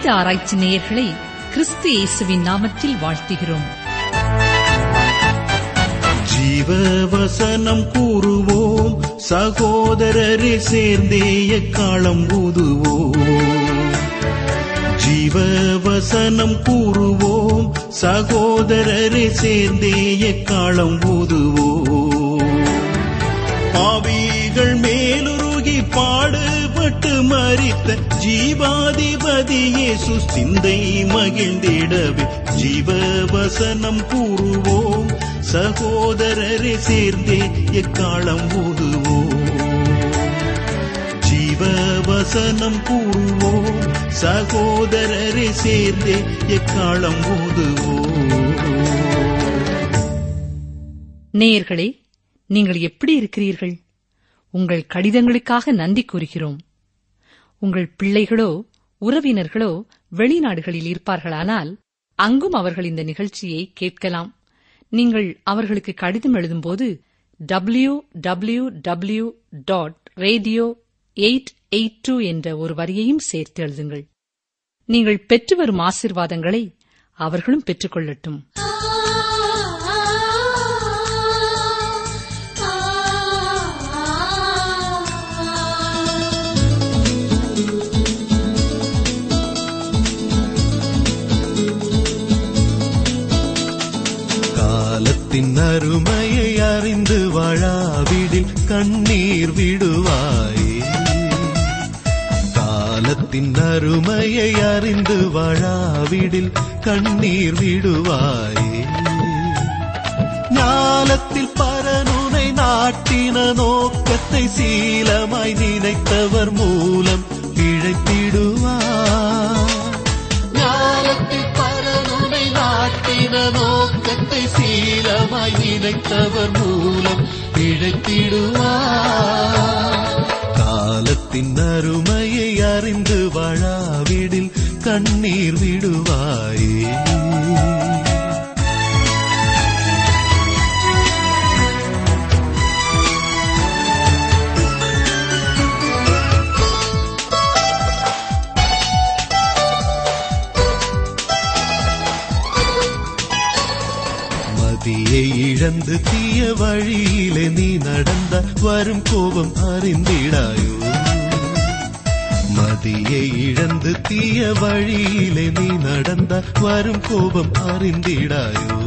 வேத ஆராய்ச்சி நேயர்களை கிறிஸ்து இயேசுவின் நாமத்தில் வாழ்த்துகிறோம் ஜீவ வசனம் கூறுவோம் சகோதரரே சேர்ந்தே எக்காலம் ஊதுவோம் ஜீவ வசனம் கூறுவோம் சகோதரரே சேர்ந்தே எக்காலம் ஊதுவோம் பாவிகள் மேலுருகி பாடுபட்டு மறித்த ஜீவாதிபதி இயேசு சிந்தை மகிழ்ந்திடவே ஜீவ வசனம் கூறுவோம் சகோதரரே சேர்ந்தே எக்காலம் ஊதுவோம் ஜீவ வசனம் கூறுவோம் சகோதரரே சேர்ந்தே எக்காலம் ஊதுவோம் நேயர்களே நீங்கள் எப்படி இருக்கிறீர்கள் உங்கள் கடிதங்களுக்காக நன்றி கூறுகிறோம் உங்கள் பிள்ளைகளோ உறவினர்களோ வெளிநாடுகளில் இருப்பார்களானால் அங்கும் அவர்கள் இந்த நிகழ்ச்சியை கேட்கலாம் நீங்கள் அவர்களுக்கு கடிதம் எழுதும்போது W W W dot radio eight eight two என்ற ஒரு வரியையும் சேர்த்து எழுதுங்கள் நீங்கள் பெற்று வரும் ஆசிர்வாதங்களை அவர்களும் பெற்றுக்கொள்ளட்டும் காலத்தின் அருமையை அறிந்து வாழாவிடில் கண்ணீர் விடுவாயே காலத்தின் அருமையை அறிந்து வாழாவிடில் கண்ணீர் விடுவாயே ஞானத்தில் பரனுனை நாட்டின நோக்கத்தை சீலமாய் நினைத்தவர் மூலம் பிழைத்திடுவார் ஞானத்தில் பரனுனை நாட்டின நோக்கத்தை சீலமாய் நினைத்தவர் மூலம் பிழைத்திடுவார் காலத்தின் அருமையை அறிந்து வாழாவிடில் கண்ணீர் விடுவாயே மதியை இழந்து தீய வழியிலே நீ நடந்த வரும் கோபம் அறிந்திடாயோ மதியை இழந்து தீய வழியிலே நீ நடந்த வரும் கோபம் அறிந்திடாயோ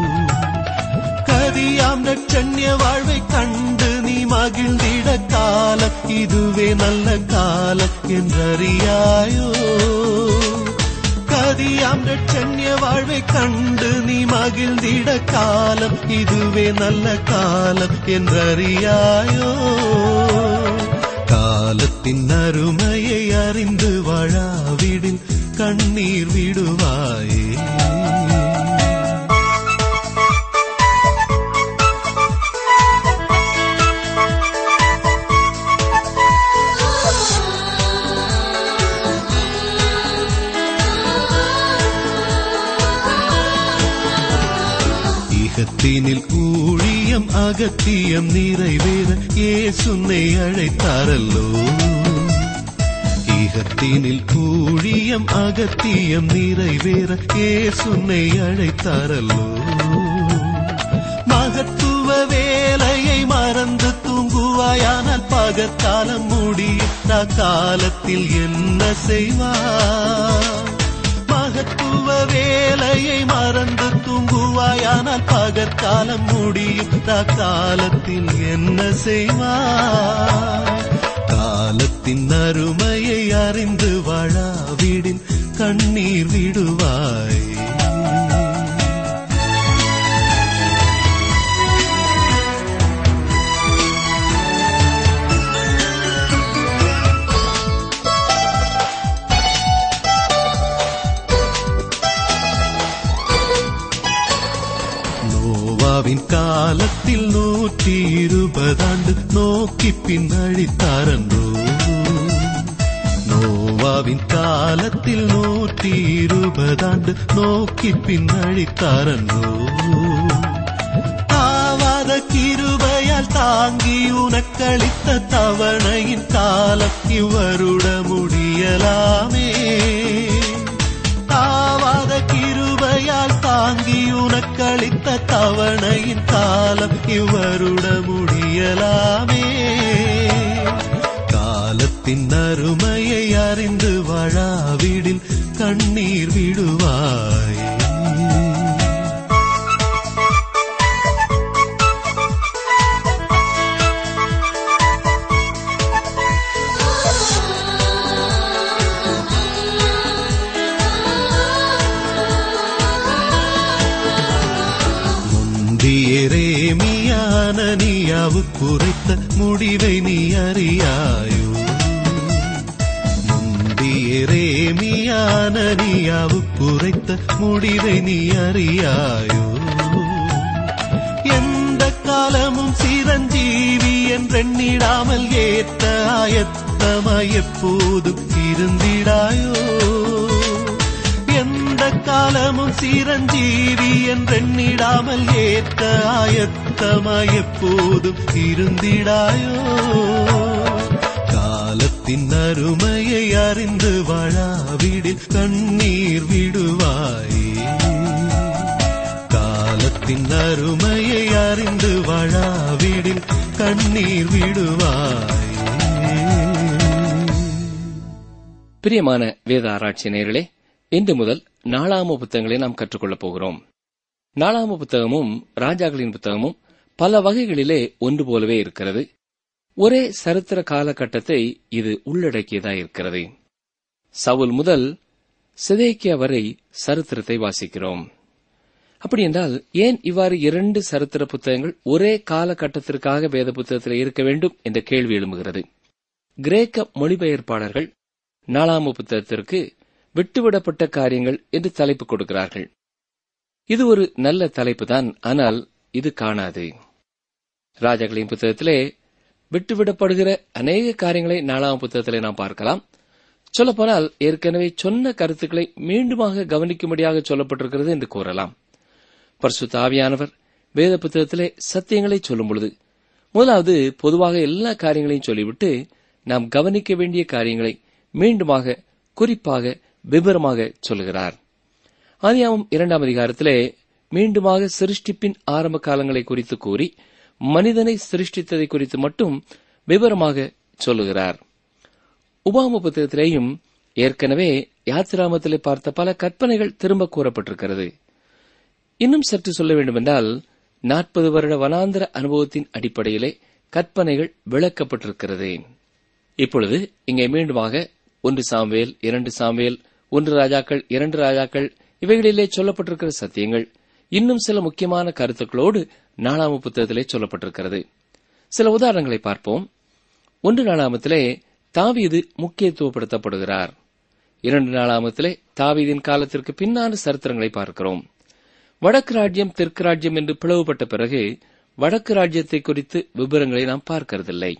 கதியாம் ரட்சண்ய வாழ்வை கண்டு நீ மகிழ்ந்திட காலம் இதுவே நல்ல காலம் என்றறியாயோ கதியாம் ரட்சண்ய வாழ்வை கண்டு நீ மகிழ்ந்திட காலம் இதுவே நல்ல காலம் என்றறியாயோ காலத்தின் அருமையை அறிந்து வாழாவிடில் கண்ணீர் விடுவாயே இகத்தினில் ஊழியம் அகத்தியம் நிறைவேற ஏசுன்னை அழைத்தாரல்லோ இகத்தினில் ஊழியம் அகத்தியம் நிறைவேற ஏசுன்னை அழைத்தாரல்லோ மகத்துவ வேலையை மறந்து தூங்குவாயானால் பகற்காலம் முடியும் காலத்தில் என்ன செய்வார் மகத்துவ வேலையை மறந்து தூங்குவாயானால் பகற்காலம் முடியும் காலத்தில் என்ன செய்வார் காலத்தின் அருமையை அறிந்து வாழாவிடின் கண்ணீர் விடுவாய் நோவாவின் காலத்தில் நூற்றி இருபதாண்டு நோக்கி பின்னழித்தாரன்றோ நோவாவின் காலத்தில் நூற்றி இருபதாண்டு நோக்கி பின்னழித்தாரன்றோ ஆவாத கிருபையால் தாங்கி உனக்களித்த தவணையின் காலம் இவருட முடியலாமே கிருபையால் தாங்கி உனக்களித்த தவணையின் காலம் இவ்வருட முடியலாமே காலத்தின் அருமையை அறிந்து வாழாவிடில் கண்ணீர் விடுவாய் முந்தியரேமியான நீயாவு குறைத்த முடிவை நீ அறியாயோ முந்தியரேமியான நீயாவு குறைத்த முடிவை நீ அறியாயோ எந்த காலமும் சிரஞ்சீவி என்றெண்ணிடாமல் ஏத்த ஆயத்தமாய் எப்போதும் இருந்திடாயோ எந்த காலமும் சிரஞ்சீவி என்றெண்ணிடாமல் ஏத்த ஆயத்தமாய் எப்போதும் இருந்திடாயோ காலத்தின் அருமையை அறிந்து வாழாவிடில் கண்ணீர் விடுவாயே காலத்தின் அருமையை அறிந்து வாழாவிடில் கண்ணீர் விடுவாயே பிரியமான வேத ஆராய்ச்சி நேயர்களே இன்று முதல் நாலாம புத்தகங்களை நாம் கற்றுக்கொள்ளப் போகிறோம் நாலாம புத்தகமும் ராஜாக்களின் புத்தகமும் பல வகைகளிலே ஒன்று போலவே இருக்கிறது ஒரே சரித்திர காலகட்டத்தை இது உள்ளடக்கியதா இருக்கிறது சவுல் முதல் சிதேக்கியா வரை சரித்திரத்தை வாசிக்கிறோம் அப்படி என்றால் ஏன் இவ்வாறு இரண்டு சரித்திர புத்தகங்கள் ஒரே காலகட்டத்திற்காக வேத புத்தகத்தில் இருக்க வேண்டும் என்ற கேள்வி எழும்புகிறது கிரேக்க மொழிபெயர்ப்பாளர்கள் நாலாம புத்தகத்திற்கு விட்டுவிடப்பட்ட காரியங்கள் என்று தலைப்பு கொடுக்கிறார்கள் இது ஒரு நல்ல தலைப்பு தான் ஆனால் இது காணாது ராஜாக்களின் புத்தகத்திலே விட்டுவிடப்படுகிற அநேக காரியங்களை நாலாம் புத்தகத்திலே நாம் பார்க்கலாம் சொல்லப்போனால் ஏற்கனவே சொன்ன கருத்துக்களை மீண்டுமாக கவனிக்கும்படியாக சொல்லப்பட்டிருக்கிறது என்று கூறலாம் பரிசுத்த ஆவியானவர் வேத புத்தகத்திலே சத்தியங்களை சொல்லும் பொழுது முதலாவது பொதுவாக எல்லா காரியங்களையும் சொல்லிவிட்டு நாம் கவனிக்க வேண்டிய காரியங்களை மீண்டுமாக குறிப்பாக விபரமாக சொல்கிறார் ஆதியாமம் இரண்டாம் அதிகாரத்திலே மீண்டுமாக சிருஷ்டிப்பின் ஆரம்ப காலங்களை குறித்து கூறி மனிதனை சிருஷ்டித்ததை குறித்து மட்டும் விவரமாக சொல்லுகிறார் உபாம புத்தகத்திலேயும் ஏற்கனவே யாத்திராமத்திலே பார்த்த பல கற்பனைகள் திரும்ப கூறப்பட்டிருக்கிறது இன்னும் சற்று சொல்ல வேண்டுமென்றால் நாற்பது வருட வனாந்திர அனுபவத்தின் அடிப்படையிலே கற்பனைகள் விளக்கப்பட்டிருக்கிறது இப்பொழுது இங்கே மீண்டுமாக ஒன்று சாம்வேல் இரண்டு சாம்வேல் ஒன்று ராஜாக்கள் இரண்டு ராஜாக்கள் இவைகளிலே சொல்லப்பட்டிருக்கிற சத்தியங்கள் இன்னும் சில முக்கியமான கருத்துக்களோடு நாலாம புத்தகத்திலே சொல்லப்பட்டிருக்கிறது சில உதாரணங்களை பார்ப்போம் ஒன்று நாளாமத்திலே தாவீது முக்கியத்துவப்படுத்தப்படுகிறார் இரண்டு நாளாமத்திலே தாவீதின் காலத்திற்கு பின்னான சரித்திரங்களை பார்க்கிறோம் வடக்கு ராஜ்யம் தெற்கு ராஜ்யம் என்று பிளவுபட்ட பிறகு வடக்கு ராஜ்யத்தை குறித்து விவரங்களை நாம் பார்க்கிறதில்லை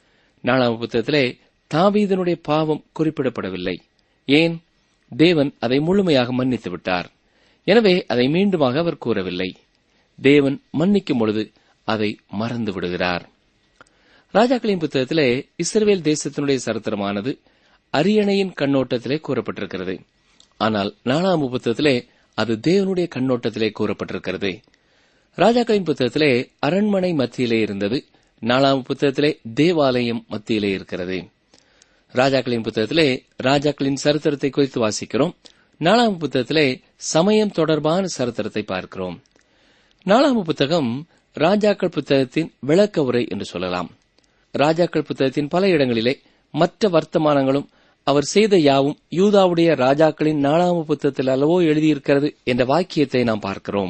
நாலாம் புத்தகத்திலே தாவீதனுடைய பாவம் குறிப்பிடப்படவில்லை ஏன் தேவன் அதை முழுமையாக மன்னித்து விட்டார் எனவே அதை மீண்டுமாக அவர் கூறவில்லை தேவன் மன்னிக்கும் பொழுது அதை மறந்து விடுகிறார் ராஜாக்களின் புத்தகத்திலே இஸ்ரவேல் தேசத்தினுடைய சரித்திரமானது அரியணையின் கண்ணோட்டத்திலே கூறப்பட்டிருக்கிறது ஆனால் நாலாம் புத்தகத்திலே அது தேவனுடைய கண்ணோட்டத்திலே கூறப்பட்டிருக்கிறது ராஜாக்களின் புத்தகத்திலே அரண்மனை மத்தியிலே இருந்தது நாலாம் புத்தகத்திலே தேவாலயம் மத்தியிலே இருக்கிறது ராஜாக்களின் புத்தகத்திலே ராஜாக்களின் சரித்திரத்தை குறித்து வாசிக்கிறோம் நாலாம் புத்தகத்திலே சமயம் தொடர்பான சரித்திரத்தை பார்க்கிறோம் நாலாம் புத்தகம் ராஜாக்கள் புத்தகத்தின் விளக்க உரை என்று சொல்லலாம் ராஜாக்கள் புத்தகத்தின் பல இடங்களிலே மற்ற வர்த்தமானங்களும் அவர் செய்த யாவும் யூதாவுடைய ராஜாக்களின் நாலாம் புத்தகத்தில் அல்லவோ எழுதியிருக்கிறது என்ற வாக்கியத்தை நாம் பார்க்கிறோம்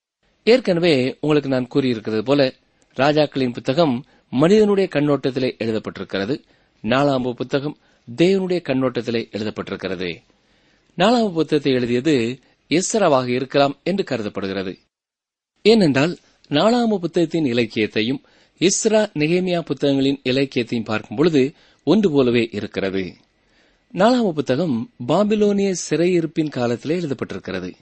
ஏற்கனவே உங்களுக்கு நான் கூறியிருக்கிறது போல ராஜாக்களின் புத்தகம் மனிதனுடைய கண்ணோட்டத்திலே எழுதப்பட்டிருக்கிறது நாலாம் புத்தகம் தேவனுடைய கண்ணோட்டத்திலே எழுதப்பட்டிருக்கிறது நாலாம் புத்தகத்தை எழுதியது எஸ்ராவாக இருக்கலாம் என்று கருதப்படுகிறது ஏனென்றால் நாலாம புத்தகத்தின் இலக்கியத்தையும் இஸ்ரா நெகேமியா புத்தகங்களின் இலக்கியத்தையும் பார்க்கும் பொழுது ஒன்று போலவே இருக்கிறது நாலாம புத்தகம் பாபிலோனிய சிறையிருப்பின் காலத்திலே எழுதப்பட்டிருக்கிறது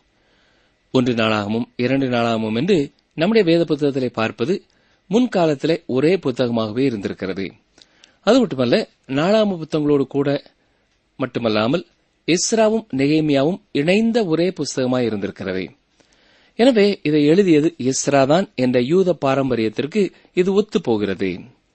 ஒன்று நாளாகமும் இரண்டு நாளாகமும் என்று நம்முடைய வேத புத்தகத்திலே பார்ப்பது முன்காலத்திலே ஒரே புத்தகமாகவே இருந்திருக்கிறது அது மட்டுமல்ல நாளாம புத்தகங்களோடு கூட மட்டுமல்லாமல் எஸ்ராவும் நெகேமியாவும் இணைந்த ஒரே புஸ்தகமாய் இருந்திருக்கிறது எனவே இதை எழுதியது எஸ்ராதான் என்ற யூத பாரம்பரியத்திற்கு இது ஒத்துப் போகிறது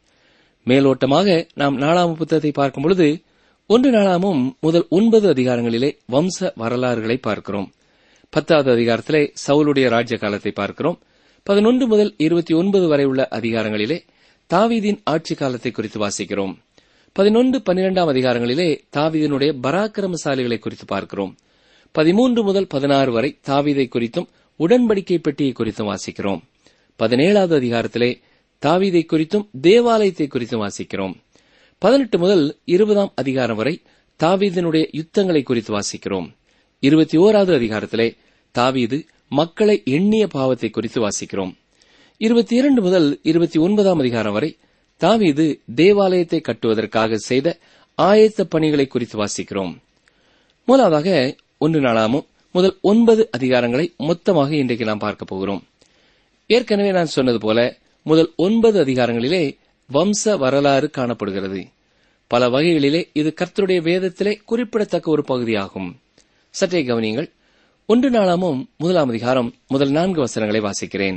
மேலோட்டமாக நாம் நாலாம் புத்தகத்தை பார்க்கும் பொழுது ஒன்று நாளாமும் முதல் ஒன்பது அதிகாரங்களிலே வம்ச வரலாறுகளை பார்க்கிறோம் பத்தாவது அதிகாரத்திலே சவுலுடைய ராஜ்ய காலத்தை பார்க்கிறோம் பதினொன்று முதல் இருபத்தி ஒன்பது வரை உள்ள அதிகாரங்களிலே தாவீதின் ஆட்சி காலத்தை குறித்து வாசிக்கிறோம் பதினொன்று பன்னிரெண்டாம் அதிகாரங்களிலே தாவீதினுடைய பராக்கிரமசாலிகளை குறித்து பார்க்கிறோம் பதிமூன்று முதல் பதினாறு வரை தாவீதை குறித்தும் உடன்படிக்கை பெட்டியை குறித்தும் வாசிக்கிறோம் பதினேழாவது அதிகாரத்திலே தாவீதை குறித்தும் தேவாலயத்தை குறித்தும் வாசிக்கிறோம் பதினெட்டு முதல் இருபதாம் அதிகாரம் வரை தாவீதினுடைய யுத்தங்களை குறித்து வாசிக்கிறோம் இருபத்தி ஓராவது அதிகாரத்திலே தாவீது மக்களை எண்ணிய பாவத்தை குறித்து வாசிக்கிறோம் இருபத்தி இரண்டு முதல் இருபத்தி ஒன்பதாம் அதிகாரம் வரை தாவீது தேவாலயத்தை கட்டுவதற்காக செய்த ஆயத்த பணிகளை குறித்து வாசிக்கிறோம் முதலாவதாக ஒன்று நாளாமும் முதல் ஒன்பது அதிகாரங்களை மொத்தமாக இன்றைக்கு நாம் பார்க்க போகிறோம் ஏற்கனவே நான் சொன்னது போல முதல் ஒன்பது அதிகாரங்களிலே வம்ச வரலாறு காணப்படுகிறது பல வகைகளிலே இது கர்த்தருடைய வேதத்திலே குறிப்பிடத்தக்க ஒரு பகுதியாகும் சற்றே கவனியுங்கள் ஒன்று நாளாமும் முதலாம் அதிகாரம் முதல் நான்கு வசனங்களை வாசிக்கிறேன்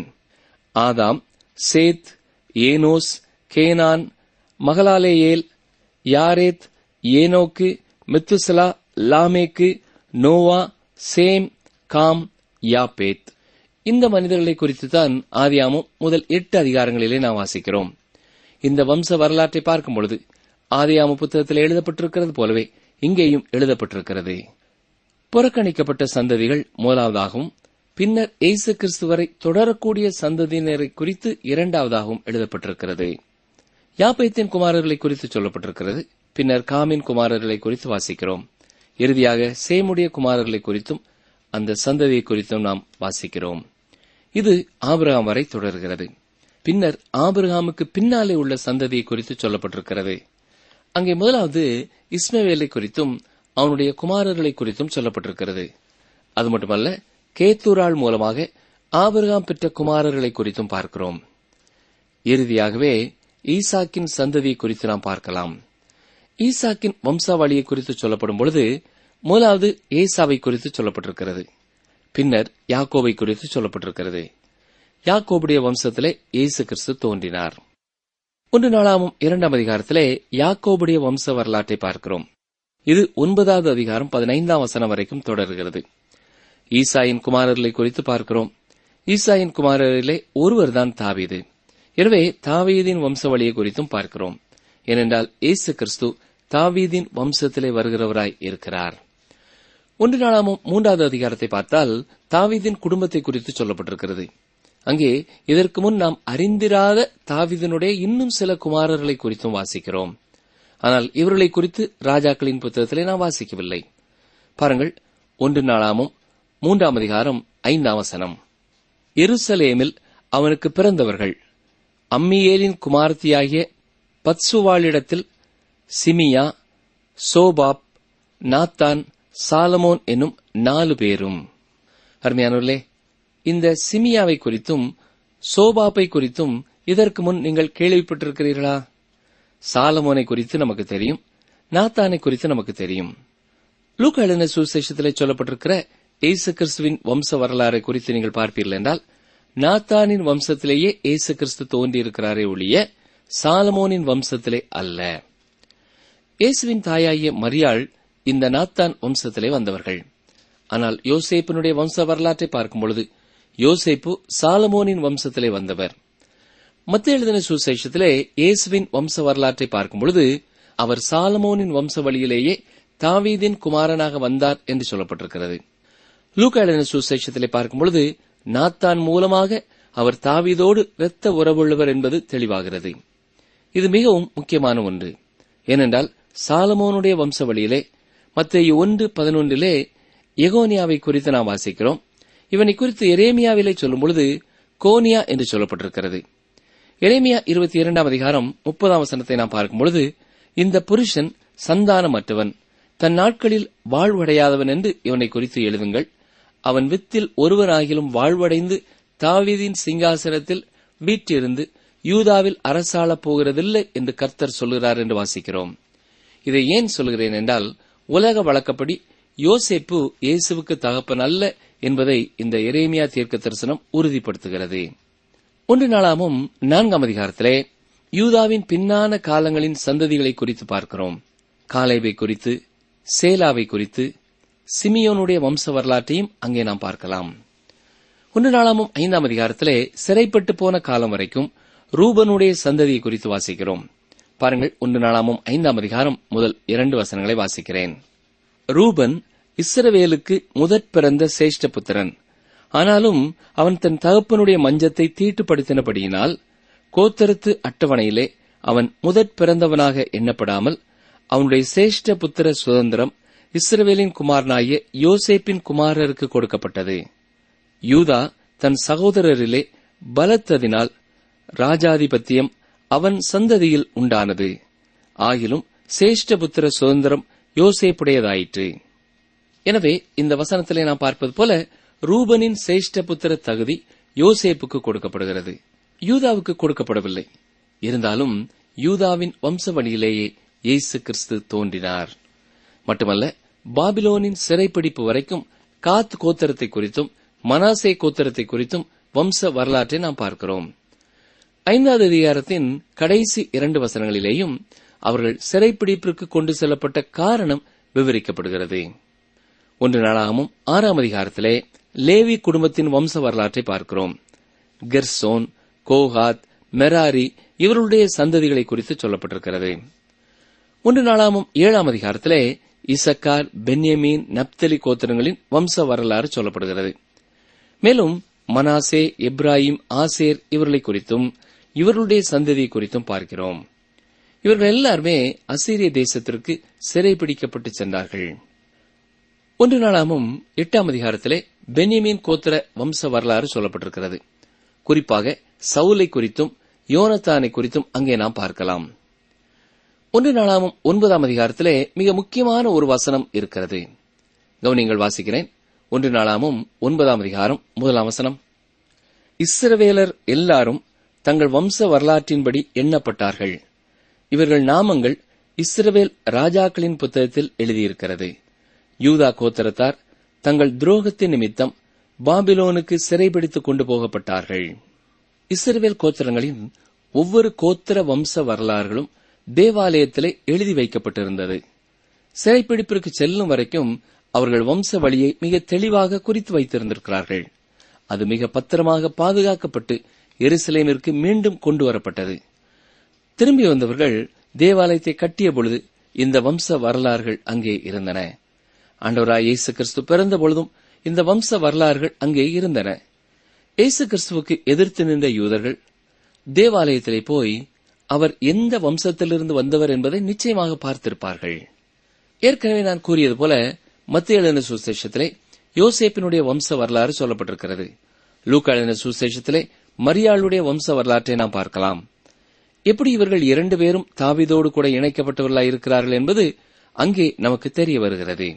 ஆதாம் சேத் ஏனோஸ் கேனான் மகலாலேயேல் யாரேத் ஏனோக்கு மெத்துசலா லாமேக்கு நோவா சேம் காம் யாப்பேத் இந்த மனிதர்களை குறித்து தான் ஆதியாமும் முதல் எட்டு அதிகாரங்களிலே நாம் வாசிக்கிறோம் இந்த வம்ச வரலாற்றை பார்க்கும் பொழுது ஆதியாம புத்தகத்தில் எழுதப்பட்டிருக்கிறது போலவே இங்கேயும் எழுதப்பட்டிருக்கிறது புறக்கணிக்கப்பட்ட சந்ததிகள் முதலாவதாகவும் பின்னர் இயேசு கிறிஸ்து வரை தொடரக்கூடிய சந்ததியினரை குறித்து இரண்டாவதாகவும் எழுதப்பட்டிருக்கிறது யாப்பைத்தின் குமாரர்களை குறித்து சொல்லப்பட்டிருக்கிறது பின்னர் காமின் குமாரர்களை குறித்து வாசிக்கிறோம் இறுதியாக சேமுடைய குமாரர்களை குறித்தும் அந்த சந்ததியை குறித்தும் நாம் வாசிக்கிறோம் இது ஆபிரகாம் வரை தொடர்கிறது பின்னர் ஆபிரகாமுக்கு பின்னாலே உள்ள சந்ததியை குறித்து சொல்லப்பட்டிருக்கிறது அங்கே முதலாவது இஸ்மவேலை குறித்தும் அவனுடைய குமாரர்களை குறித்தும் சொல்லப்பட்டிருக்கிறது அது மட்டுமல்ல கேத்தூராள் மூலமாக ஆபிரகாம் பெற்ற குமாரர்களை குறித்தும் பார்க்கிறோம் இறுதியாகவே ஈசாக்கின் சந்ததியை குறித்து நாம் பார்க்கலாம் ஈசாக்கின் வம்சாவளியை குறித்து சொல்லப்படும் பொழுது முதலாவது ஏசாவை குறித்து சொல்லப்பட்டிருக்கிறது பின்னர் யாக்கோவை குறித்து சொல்லப்பட்டிருக்கிறது யாக்கோபுடைய வம்சத்திலே இயேசு கிறிஸ்து தோன்றினார் ஒன்று நாளாமும் இரண்டாம் அதிகாரத்திலே யாக்கோபுடைய வம்ச வரலாற்றை பார்க்கிறோம் இது ஒன்பதாவது அதிகாரம் பதினைந்தாம் வசனம் வரைக்கும் தொடர்கிறது ஈசாயின் குமாரர்களை குறித்து பார்க்கிறோம் ஈசாயின் குமாரரிலே ஒருவர்தான் தாவீது எனவே தாவீதின் வம்சவழியை குறித்தும் பார்க்கிறோம் ஏனென்றால் இயேசு கிறிஸ்து தாவீதின் வம்சத்திலே வருகிறவராய் இருக்கிறார் ஒன்று நாளாமும் மூன்றாவது அதிகாரத்தை பார்த்தால் தாவீதின் குடும்பத்தை குறித்து சொல்லப்பட்டிருக்கிறது அங்கே இதற்கு முன் நாம் அறிந்திராத தாவீதினுடைய இன்னும் சில குமாரர்களை குறித்தும் வாசிக்கிறோம் ஆனால் இவர்களை குறித்து ராஜாக்களின் புத்தகத்திலே நாம் வாசிக்கவில்லை பாருங்கள் ஒன்று நாளாமும் மூன்றாம் அதிகாரம் ஐந்தாம் வசனம் எருசலேமில் அவனுக்கு பிறந்தவர்கள் அம்மியேலின் குமார்த்தியாகிய பத்சுவாளிடத்தில் சிமியா சோபாப் நாத்தான் சாலமோன் என்னும் நாலு பேரும் அருமையானவர்களே இந்த சிமியாவை குறித்தும் சோபாப்பை குறித்தும் இதற்கு முன் நீங்கள் கேள்விப்பட்டிருக்கிறீர்களா சாலமோனை குறித்து நமக்கு தெரியும் நாத்தானை குறித்து நமக்கு தெரியும் லூக்கா எழுதின சுசேஷத்திலே சொல்லப்பட்டிருக்கிற இயேசு கிறிஸ்துவின் வம்ச வரலாறை குறித்து நீங்கள் பார்ப்பீர்கள் என்றால் நாத்தானின் வம்சத்திலேயே இயேசு கிறிஸ்து தோன்றியிருக்கிறாரே ஒழிய சாலமோனின் வம்சத்திலே அல்ல இயேசுவின் தாயாகிய மரியாள் இந்த நாத்தான் வம்சத்திலே வந்தவர்கள் ஆனால் யோசேப்பினுடைய வம்ச வரலாற்றை பார்க்கும் பொழுது யோசேப்பு சாலமோனின் வம்சத்திலே வந்தவர் மத்திய எழுதின சுசேஷத்திலே இயேசுவின் வம்ச வரலாற்றை பார்க்கும் பொழுது அவர் சாலமோனின் வம்ச வழியிலேயே தாவீதின் குமாரனாக வந்தார் என்று சொல்லப்பட்டிருக்கிறது லூக்கா எழுதின சுசேஷத்திலே பார்க்கும் பொழுது நாத்தான் மூலமாக அவர் தாவீதோடு இரத்த உறவுள்ளவர் என்பது தெளிவாகிறது இது மிகவும் முக்கியமான ஒன்று ஏனென்றால் சாலமோனுடைய வம்ச வழியிலே மத்திய ஒன்று பதினொன்றிலே எகோனியாவை குறித்து நாம் வாசிக்கிறோம் இவனை குறித்து எரேமியாவிலே சொல்லும் பொழுது கோனியா என்று சொல்லப்பட்டிருக்கிறது எரேமியா இருபத்தி இரண்டாம் அதிகாரம் முப்பதாம் வசனத்தை நாம் பார்க்கும் பொழுது இந்த புருஷன் சந்தானமற்றவன் தன் நாட்களில் வாழ்வடையாதவன் என்று இவனை குறித்து எழுதுங்கள் அவன் வித்தில் ஒருவனாகிலும் வாழ்வடைந்து தாவீதின் சிங்காசனத்தில் வீற்றிருந்து யூதாவில் அரசாளப் போகிறதில்லை என்று கர்த்தர் சொல்கிறார் என்று வாசிக்கிறோம் இதை ஏன் சொல்கிறேன் என்றால் உலக வழக்கப்படி யோசேப்பு இயேசுவுக்கு தகப்பன் அல்ல என்பதை இந்த எரேமியா தீர்க்க தரிசனம் உறுதிப்படுத்துகிறது ஒன்று நாளாமும் நான்காம் அதிகாரத்திலே யூதாவின் பின்னான காலங்களின் சந்ததிகளை குறித்து பார்க்கிறோம் காலேபை குறித்து சேலாவை குறித்து சிமியோனுடைய வம்ச வரலாற்றையும் அங்கே நாம் பார்க்கலாம் ஒன்று நாளாமும் ஐந்தாம் அதிகாரத்திலே சிறைப்பட்டு போன காலம் வரைக்கும் ரூபனுடைய சந்ததியை குறித்து வாசிக்கிறோம் பாருங்கள் ஒன்று நாளாமும் ஐந்தாம் அதிகாரம் முதல் இரண்டு வசனங்களை வாசிக்கிறேன் ரூபன் இஸ்ரவேலுக்கு முதற் பிறந்த சேஷ்ட புத்திரன் ஆனாலும் அவன் தன் தகப்பனுடைய மஞ்சத்தை தீட்டுப்படுத்தினபடியினால் கோத்தரத்து அட்டவணையிலே அவன் முதற் பிறந்தவனாக எண்ணப்படாமல் அவனுடைய சேஷ்ட புத்திர சுதந்திரம் இஸ்ரவேலின் குமாரனாகிய யோசேப்பின் குமாரருக்கு கொடுக்கப்பட்டது யூதா தன் சகோதரரிலே பலத்ததினால் ராஜாதிபத்தியம் அவன் சந்ததியில் உண்டானது ஆகிலும் சேஷ்டபுத்திர சுதந்திரம் யோசேப்புடையதாயிற்று எனவே இந்த வசனத்திலே நாம் பார்ப்பது போல ரூபனின் சேஷ்டபுத்திர தகுதி யோசேப்புக்கு கொடுக்கப்படுகிறது யூதாவுக்கு கொடுக்கப்படவில்லை இருந்தாலும் யூதாவின் வம்சவழியிலேயே இயேசு கிறிஸ்து தோன்றினார் மட்டுமல்ல பாபிலோனின் சிறைப்பிடிப்பு வரைக்கும் காத் கோத்திரத்தை குறித்தும் மனாசே கோத்திரத்தை குறித்தும் வம்ச வரலாற்றை நாம் பார்க்கிறோம் ஐந்தாவது அதிகாரத்தின் கடைசி இரண்டு வசனங்களிலேயும் அவர்கள் சிறைப்பிடிப்பிற்கு கொண்டு செல்லப்பட்ட காரணம் விவரிக்கப்படுகிறது ஒன்று நாளாகமும் ஆறாம் அதிகாரத்திலே லேவி குடும்பத்தின் வம்ச வரலாற்றை பார்க்கிறோம் கெர்சோன் கோஹாத் மெராரி இவர்களுடைய சந்ததிகளை குறித்து சொல்லப்பட்டிருக்கிறது ஒன்று நாளாமும் ஏழாம் அதிகாரத்திலே இசக்கார் பென்யமீன் நப்தலி கோத்திரங்களின் வம்ச வரலாறு சொல்லப்படுகிறது மேலும் மனாசே எப்ராஹிம் ஆசேர் இவர்களை குறித்தும் இவர்களுடைய சந்ததி குறித்தும் பார்க்கிறோம் இவர்கள் எல்லாருமே அசீரிய தேசத்திற்கு சிறைபிடிக்கப்பட்டு சென்றார்கள் ஒன்று நாளாமும் எட்டாம் அதிகாரத்திலே பென்யமீன் கோத்திர வம்ச வரலாறு சொல்லப்பட்டிருக்கிறது குறிப்பாக சவுலை குறித்தும் யோனத்தானை குறித்தும் அங்கே நாம் பார்க்கலாம் ஒன்று நாளாமும் ஒன்பதாம் அதிகாரத்திலே மிக முக்கியமான ஒரு வசனம் இருக்கிறது கவனிங்கள் வாசிக்கிறேன் ஒன்று நாளாமும் ஒன்பதாம் அதிகாரம் முதலாம் வசனம் இஸ்ரவேலர் எல்லாரும் தங்கள் வம்ச வரலாற்றின்படி எண்ணப்பட்டார்கள் இவர்கள் நாமங்கள் இஸ்ரவேல் ராஜாக்களின் புத்தகத்தில் எழுதியிருக்கிறது யூதா கோத்திரத்தார் தங்கள் துரோகத்தின் நிமித்தம் பாபிலோனுக்கு சிறைபிடித்துக் கொண்டு போகப்பட்டார்கள் இஸ்ரவேல் கோத்திரங்களின் ஒவ்வொரு கோத்திர வம்ச வரலாறுகளும் தேவாலயத்திலே எழுதி வைக்கப்பட்டிருந்தது சிறைப்பிடிப்பிற்கு செல்லும் வரைக்கும் அவர்கள் வம்ச வழியை மிக தெளிவாக குறித்து வைத்திருந்திருக்கிறார்கள் அது மிக பத்திரமாக பாதுகாக்கப்பட்டு எருசலேமிற்கு மீண்டும் கொண்டு வரப்பட்டது திரும்பி வந்தவர்கள் தேவாலயத்தை கட்டிய பொழுது இந்த வம்ச வரலாறுகள் அங்கே இருந்தன ஆண்டவராய் இயேசு கிறிஸ்து பிறந்த பொழுதும் இந்த வம்ச வரலாறுகள் அங்கே இருந்தன இயேசு கிறிஸ்துவுக்கு எதிர்த்து நின்ற யூதர்கள் தேவாலயத்திலே போய் அவர் எந்த வம்சத்திலிருந்து வந்தவர் என்பதை நிச்சயமாக பார்த்திருப்பார்கள் ஏற்கனவே நான் கூறியது போல மத்திய எழுதின சுசேஷத்திலே யோசேப்பினுடைய வம்ச வரலாறு சொல்லப்பட்டிருக்கிறது லூக்கா எழுதின சுசேஷத்திலே மரியாளுடைய வம்ச வரலாற்றை நாம் பார்க்கலாம் எப்படி இவர்கள் இரண்டு பேரும் தாவிதோடு கூட இணைக்கப்பட்டவர்களாய் இருக்கிறார்கள் என்பது அங்கே நமக்கு தெரிய வருகிறது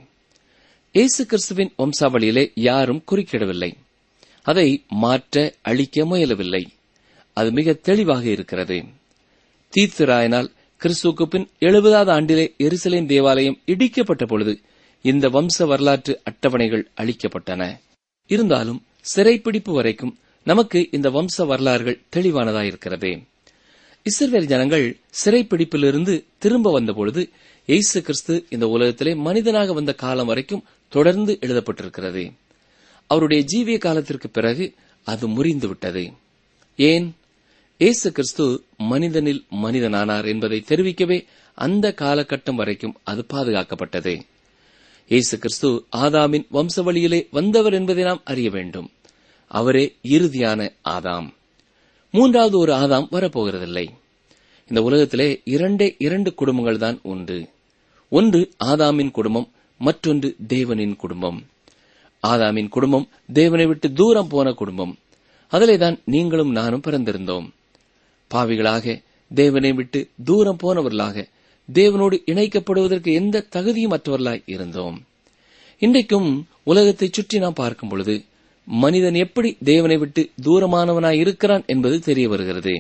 இயேசு கிறிஸ்துவின் வம்சாவளியிலே யாரும் குறுக்கிடவில்லை அதை மாற்ற அழிக்க முயலவில்லை அது மிக தெளிவாக இருக்கிறது தீர்த்திராயனால் கிறிஸ்துவுக்கு பின் எழுபதாவது ஆண்டிலே எருசலேம் தேவாலயம் இடிக்கப்பட்ட பொழுது இந்த வம்ச வரலாற்று அட்டவணைகள் அளிக்கப்பட்டன இருந்தாலும் சிறைப்பிடிப்பு வரைக்கும் நமக்கு இந்த வம்ச வரலாறுகள் தெளிவானதாயிருக்கிறது இஸ்ரவேல் ஜனங்கள் சிறைப்பிடிப்பிலிருந்து திரும்ப வந்தபொழுது இயேசு கிறிஸ்து இந்த உலகத்திலே மனிதனாக வந்த காலம் வரைக்கும் தொடர்ந்து எழுதப்பட்டிருக்கிறது அவருடைய ஜீவிய காலத்திற்கு பிறகு அது முறிந்துவிட்டது ஏன் இயேசு கிறிஸ்து மனிதனில் மனிதனானார் என்பதை தெரிவிக்கவே அந்த காலகட்டம் வரைக்கும் அது பாதுகாக்கப்பட்டது இயேசு கிறிஸ்து ஆதாமின் வம்சவழியிலே வந்தவர் என்பதை நாம் அறிய வேண்டும் அவரே இறுதியான ஆதாம் மூன்றாவது ஒரு ஆதாம் வரப்போகிறதில்லை இந்த உலகத்திலே இரண்டே இரண்டு குடும்பங்கள் தான் உண்டு ஒன்று ஆதாமின் குடும்பம் மற்றொன்று தேவனின் குடும்பம் ஆதாமின் குடும்பம் தேவனை விட்டு தூரம் போன குடும்பம் அதிலே தான் நீங்களும் நானும் பிறந்திருந்தோம் பாவிகளாக தேவனை விட்டு தூரம் போனவர்களாக தேவனோடு இணைக்கப்படுவதற்கு எந்த தகுதியும் மற்றவர்களாய் இருந்தோம் இன்றைக்கும் உலகத்தை சுற்றி நாம் பார்க்கும் பொழுது மனிதன் எப்படி தேவனை விட்டு தூரமானவனாய் இருக்கிறான் என்பது தெரிய வருகிறது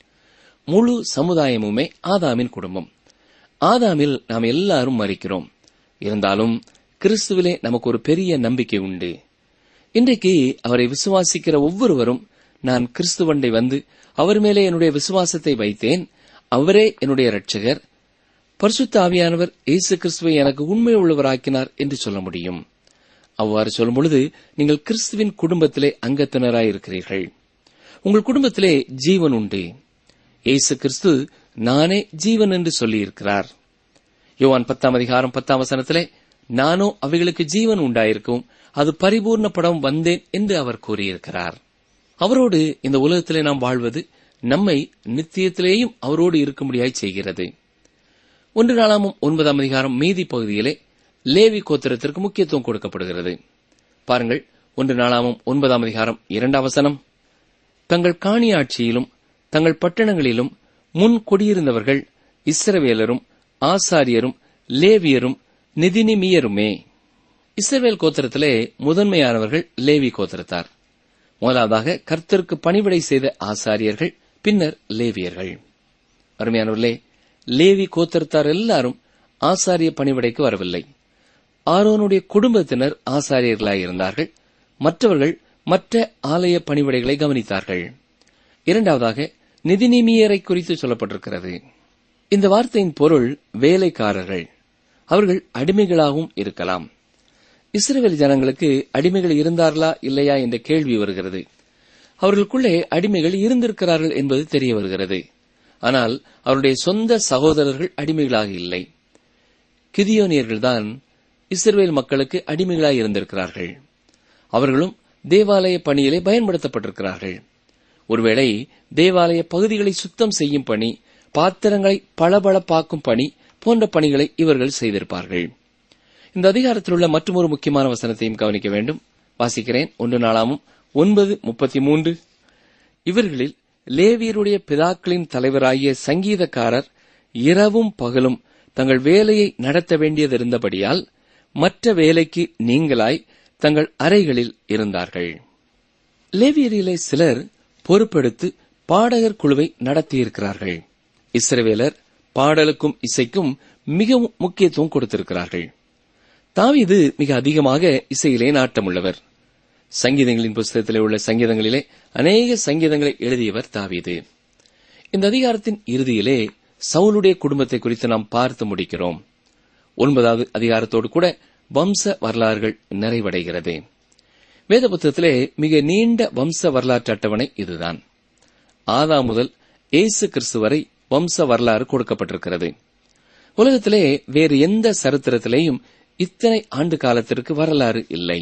முழு சமுதாயமுமே ஆதாமின் குடும்பம் ஆதாமில் நாம் எல்லாரும் மறிக்கிறோம் இருந்தாலும் கிறிஸ்துவிலே நமக்கு ஒரு பெரிய நம்பிக்கை உண்டு இன்றைக்கு அவரை விசுவாசிக்கிற ஒவ்வொருவரும் நான் கிறிஸ்துவண்டை வந்து அவர் மேலே என்னுடைய விசுவாசத்தை வைத்தேன் அவரே என்னுடைய இரட்சகர் பரிசுத்த ஆவியானவர் இயேசு கிறிஸ்துவை எனக்கு உண்மை உள்ளவராக்கினார் என்று சொல்ல முடியும் அவ்வாறு சொல்லும் பொழுது நீங்கள் கிறிஸ்துவின் குடும்பத்திலே அங்கத்தினராயிருக்கிறீர்கள் உங்கள் குடும்பத்திலே ஜீவன் உண்டு இயேசு கிறிஸ்து நானே ஜீவன் என்று சொல்லியிருக்கிறார் யோவான் பத்தாம் அதிகாரம் பத்தாம் வசனத்திலே நானோ அவைகளுக்கு ஜீவன் உண்டாயிருக்கும் அது பரிபூர்ணப்படம் வந்தேன் என்று அவர் கூறியிருக்கிறார் அவரோடு இந்த உலகத்திலே நாம் வாழ்வது நம்மை நித்தியத்திலேயும் அவரோடு இருக்கும்படியாய் செய்கிறது ஒன்று நாளாமும் ஒன்பதாம் அதிகாரம் மீதி பகுதியிலே லேவி கோத்திரத்திற்கு முக்கியத்துவம் கொடுக்கப்படுகிறது பாருங்கள் ஒன்று நாளாமும் ஒன்பதாம் அதிகாரம் இரண்டாம் வசனம் தங்கள் காணியாட்சியிலும் தங்கள் பட்டணங்களிலும் முன் குடியிருந்தவர்கள் இஸ்ரவேலரும் ஆசாரியரும் லேவியரும் நிதினிமியருமே இஸ்ரவேல் கோத்திரத்திலே முதன்மையானவர்கள் லேவி கோத்திரத்தார் முதலாவதாக கர்த்தருக்கு பணிவிடை செய்த ஆசாரியர்கள் பின்னர் லேவியர்கள் அருமையானவர்களே லேவி கோத்திரத்தார் எல்லாரும் ஆசாரிய பணிவிடைக்கு வரவில்லை ஆரோனுடைய குடும்பத்தினர் ஆசாரியர்களாய் இருந்தார்கள் மற்றவர்கள் மற்ற ஆலய பணிவிடைகளை கவனித்தார்கள் இரண்டாவதாக நிதிநிமியரை குறித்து சொல்லப்பட்டிருக்கிறது இந்த வார்த்தையின் பொருள் வேலைக்காரர்கள் அவர்கள் அடிமைகளாகவும் இருக்கலாம் இஸ்ரேல் ஜனங்களுக்கு அடிமைகள் இருந்தார்களா இல்லையா என்ற கேள்வி வருகிறது அவர்களுக்குள்ளே அடிமைகள் இருந்திருக்கிறார்கள் என்பது தெரிய வருகிறது ஆனால் அவருடைய சொந்த சகோதரர்கள் அடிமைகளாக இல்லை கிதியோனியர்கள்தான் இஸ்ரேல் மக்களுக்கு அடிமைகளாக இருந்திருக்கிறார்கள் அவர்களும் தேவாலய பணியிலே பயன்படுத்தப்பட்டிருக்கிறார்கள் ஒருவேளை தேவாலய பகுதிகளை சுத்தம் செய்யும் பணி பாத்திரங்களை பளபளப்பாக்கும் பணி போன்ற பணிகளை இவர்கள் செய்திருப்பார்கள் இந்த அதிகாரத்தில் உள்ள மற்றொரு முக்கியமான வசனத்தையும் கவனிக்க வேண்டும் வாசிக்கிறேன் ஒன்று நாளாமும் ஒன்பது முப்பத்தி மூன்று இவர்களில் லேவியருடைய பிதாக்களின் தலைவராகிய சங்கீதக்காரர் இரவும் பகலும் தங்கள் வேலையை நடத்த வேண்டியதிருந்தபடியால் மற்ற வேலைக்கு நீங்களாய் தங்கள் அறைகளில் இருந்தார்கள் லேவியரிலே சிலர் பொறுப்பெடுத்து பாடகர் குழுவை நடத்தியிருக்கிறார்கள் இஸ்ரவேலர் பாடலுக்கும் இசைக்கும் மிகவும் முக்கியத்துவம் கொடுத்திருக்கிறார்கள் தாவீது மிக அதிகமாக இசையிலே நாட்டமுள்ளவர் சங்கீதங்களின் புஸ்தகத்திலே உள்ள சங்கீதங்களிலே அநேக சங்கீதங்களை எழுதியவர் தாவீது இந்த அதிகாரத்தின் இறுதியிலே சவுலுடைய குடும்பத்தை குறித்து நாம் பார்த்து முடிக்கிறோம் ஒன்பதாவது அதிகாரத்தோடு கூட வம்ச வரலாறுகள் நிறைவடைகிறது வேத புத்தகத்திலே மிக நீண்ட வம்ச வரலாற்று அட்டவணை இதுதான் ஆதா முதல் இயேசு கிறிஸ்து வரை வம்ச வரலாறு கொடுக்கப்பட்டிருக்கிறது உலகத்திலே வேறு எந்த சரித்திரத்திலேயும் இத்தனை ஆண்டு காலத்திற்கு வரலாறு இல்லை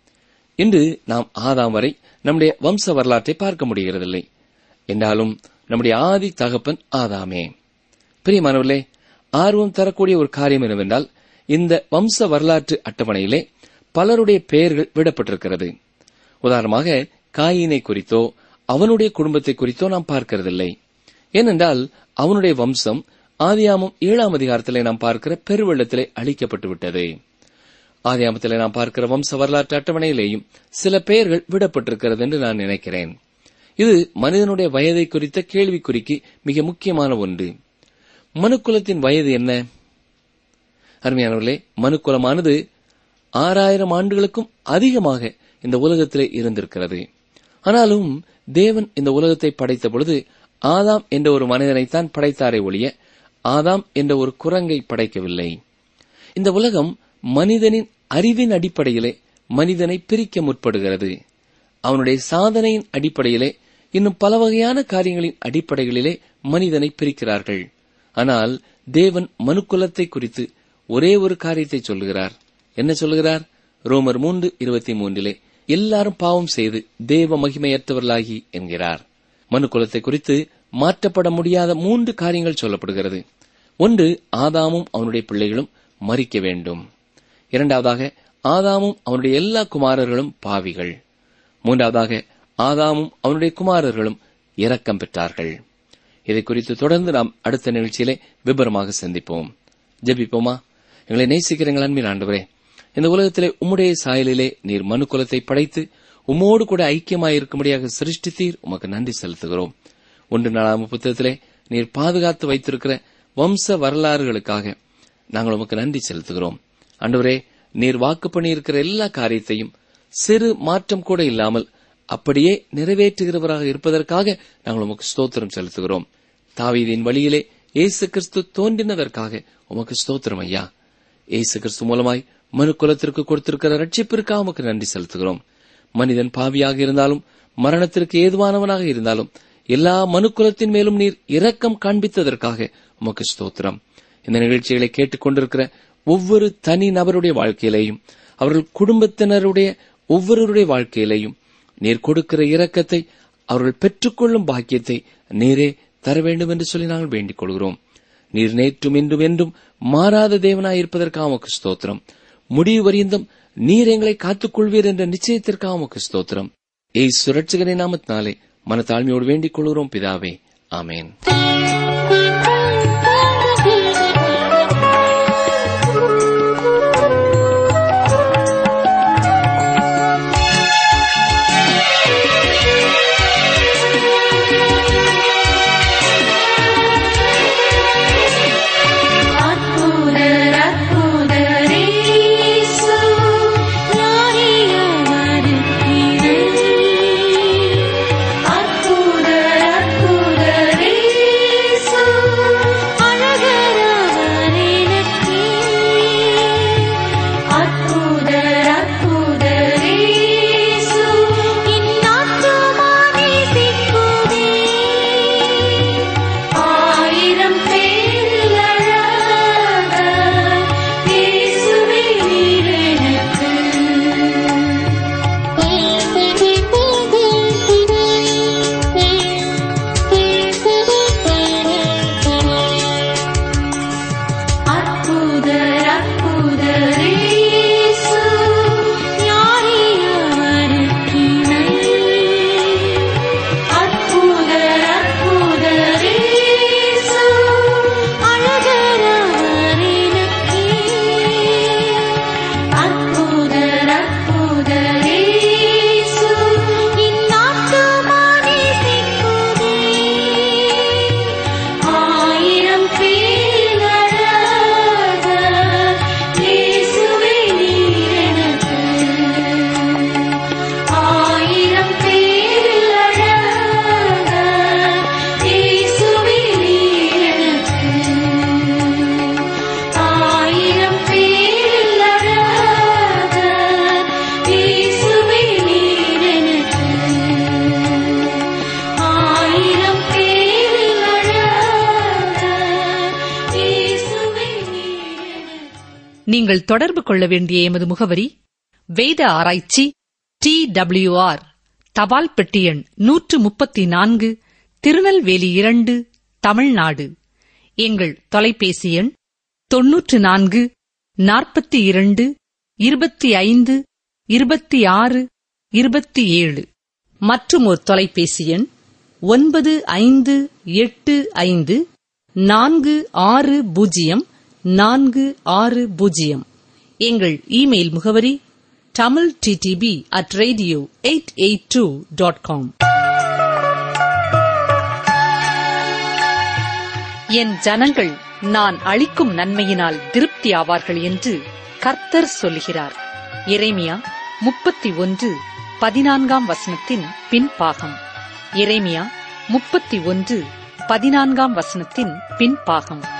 இன்று நாம் ஆதாம் வரை நம்முடைய வம்ச வரலாற்றை பார்க்க முடிகிறதில்லை என்றாலும் நம்முடைய ஆதி தகப்பன் ஆதாமே பிரியமானவர்களே ஆர்வம் தரக்கூடிய ஒரு காரியம் என்னவென்றால் இந்த வம்ச வரலாற்று அட்டவணையிலே பலருடைய பெயர்கள் விடப்பட்டிருக்கிறது உதாரணமாக காயினை குறித்தோ அவனுடைய குடும்பத்தை குறித்தோ நாம் பார்க்கிறதில்லை ஏனென்றால் அவனுடைய வம்சம் ஆதியாமம் ஏழாம் அதிகாரத்திலே நாம் பார்க்கிற பெருவெள்ளத்திலே அழிக்கப்பட்டு விட்டது ஆதியாமத்திலே நாம் பார்க்கிற வம்ச வரலாற்று அட்டவணையிலேயும் சில பெயர்கள் விடப்பட்டிருக்கிறது என்று நான் நினைக்கிறேன் இது மனிதனுடைய வயதை குறித்த கேள்விக்குறிக்கு மிக முக்கியமான ஒன்று மனுக்குலத்தின் வயது என்ன அருமையானவர்களே மனுக்குலமானது ஆறாயிரம் ஆண்டுகளுக்கும் அதிகமாக இந்த உலகத்திலே இருந்திருக்கிறது ஆனாலும் தேவன் இந்த உலகத்தை படைத்த பொழுது ஆதாம் என்ற ஒரு மனிதனைத்தான் படைத்தாரே ஒழிய ஆதாம் என்ற ஒரு குரங்கை படைக்கவில்லை இந்த உலகம் மனிதனின் அறிவின் அடிப்படையிலே மனிதனை பிரிக்க முற்படுகிறது அவனுடைய சாதனையின் அடிப்படையிலே இன்னும் பல வகையான காரியங்களின் அடிப்படைகளிலே மனிதனை பிரிக்கிறார்கள் ஆனால் தேவன் மனுக்குலத்தை குறித்து ஒரே ஒரு காரியத்தை சொல்லுகிறார் என்ன சொல்லுகிறார் ரோமர் மூன்று இருபத்தி மூன்றிலே எல்லாரும் பாவம் செய்து தேவ மகிமையற்றவர்களாகி என்கிறார் மனுக்குலத்தை குறித்து மாற்றப்பட முடியாத மூன்று காரியங்கள் சொல்லப்படுகிறது ஒன்று ஆதாமும் அவனுடைய பிள்ளைகளும் மறிக்க வேண்டும் இரண்டாவதாக ஆதாமும் அவனுடைய எல்லா குமாரர்களும் பாவிகள் மூன்றாவதாக ஆதாமும் அவனுடைய குமாரர்களும் இரக்கம் பெற்றார்கள் இதை குறித்து தொடர்ந்து நாம் அடுத்த நிகழ்ச்சியிலே விபரமாக சந்திப்போம் ஜெபிப்போமா எங்களை நேசிக்கிற எங்கள் அன்பின் ஆண்டவரே இந்த உலகத்திலே உம்முடைய சாயலிலே நீர் மனு குலத்தை படைத்து உம்மோடு கூட ஐக்கியமாயிருக்கும்படியாக சிருஷ்டித்தீர் உமக்கு நன்றி செலுத்துகிறோம் ஒன்று நாளாம் புத்தகத்திலே நீர் பாதுகாத்து வைத்திருக்கிற வம்ச வரலாறுகளுக்காக நாங்கள் உமக்கு நன்றி செலுத்துகிறோம் ஆண்டவரே நீர் வாக்கு பண்ணியிருக்கிற எல்லா காரியத்தையும் சிறு மாற்றம் கூட இல்லாமல் அப்படியே நிறைவேற்றுகிறவராக இருப்பதற்காக நாங்கள் உமக்கு ஸ்தோத்திரம் செலுத்துகிறோம் தாவீதின் வழியிலே இயேசு கிறிஸ்து தோன்றினதற்காக உமக்கு ஸ்தோத்திரம் ஐயா இயேசு கிறிஸ்து மூலமாய் மனு குலத்திற்கு கொடுத்திருக்கிற ரட்சிப்பிற்காக உமக்கு நன்றி செலுத்துகிறோம் மனிதன் பாவியாக இருந்தாலும் மரணத்திற்கு ஏதுவானவனாக இருந்தாலும் எல்லா மனுக்குலத்தின் மேலும் நீர் இரக்கம் காண்பித்ததற்காக உமக்கு ஸ்தோத்திரம் இந்த நிகழ்ச்சிகளை கேட்டுக்கொண்டிருக்கிற ஒவ்வொரு தனி நபருடைய வாழ்க்கையிலேயும் அவர்கள் குடும்பத்தினருடைய ஒவ்வொருவருடைய வாழ்க்கையிலேயும் நீர் கொடுக்கிற இரக்கத்தை அவர்கள் பெற்றுக்கொள்ளும் பாக்கியத்தை நீரே தர வேண்டும் என்று சொல்லி நாங்கள் வேண்டிக் கொள்கிறோம் நீர் நேற்றும் இன்றும் என்றும் மாறாத தேவனாய் இருப்பதற்காக உமக்கு ஸ்தோத்திரம் முடிவு வரியந்தம் நீர் எங்களை காத்துக்கொள்வீர் என்ற நிச்சயத்திற்காக உமக்கு ஸ்தோத்திரம் ஏய் சுரட்சகரை நாமத்தினாலே மனத்தாழ்மையோடு வேண்டிக் கொள்கிறோம் பிதாவே ஆமேன் அற்புதர் அற்புதரேசு ஞானியவர் அற்புதர் அற்புதரேசு அழகரவர் எனக்கே அற்புதர் அற்புதரேசு இன்னாற்றுமானே சிக்குதே ஆயிரம் பேரில் அழகாக இயேசுவே நீர் எனக்கு. அற்புதர் அற்புதரேசு யாரையவருக்கு இணை அற்புதர் அற்புதரேசு அழகரவர் எனக்கே அற்புதர் அற்புதரேசு இந்நாட்டுமானே சிக்குதே ஆயிரம் பேரில் அழகாக இயேசுவே நீர் எனக்கு ஆயிரம் பேரில் அழகாக இயேசுவே நீர் எனக்கு ஆயிரம் பேரில் அழகாக இயேசுவே நீர் எனக்கு ஆயிரம் பேரில் அழகாக இயேசுவே நீர் எனக்கு நீங்கள் தொடர்பு கொள்ள வேண்டிய எமது முகவரி வேத ஆராய்ச்சி டி ஆர் தபால் பெட்டி எண் நூற்று முப்பத்தி நான்கு திருநெல்வேலி இரண்டு தமிழ்நாடு எங்கள் தொலைபேசி எண் தொன்னூற்று நான்கு நாற்பத்தி இரண்டு இருபத்தி ஐந்து இருபத்தி ஆறு இருபத்தி ஏழு மற்றும் ஒரு தொலைபேசி எண் ஒன்பது ஐந்து எட்டு ஐந்து நான்கு ஆறு பூஜ்ஜியம் நான்கு ஆறு பூஜ்ஜியம் எங்கள் இமெயில் முகவரி Tamil DTP at radio eight eight two dot com என் ஜனங்கள் நான் அளிக்கும் நன்மையினால் திருப்தி ஆவார்கள் என்று கர்த்தர் சொல்கிறார் எரேமியா முப்பத்தி ஒன்று பதினான்காம் வசனத்தின் பின்பாகம் எரேமியா முப்பத்தி ஒன்று பதினான்காம் வசனத்தின் பின்பாகம்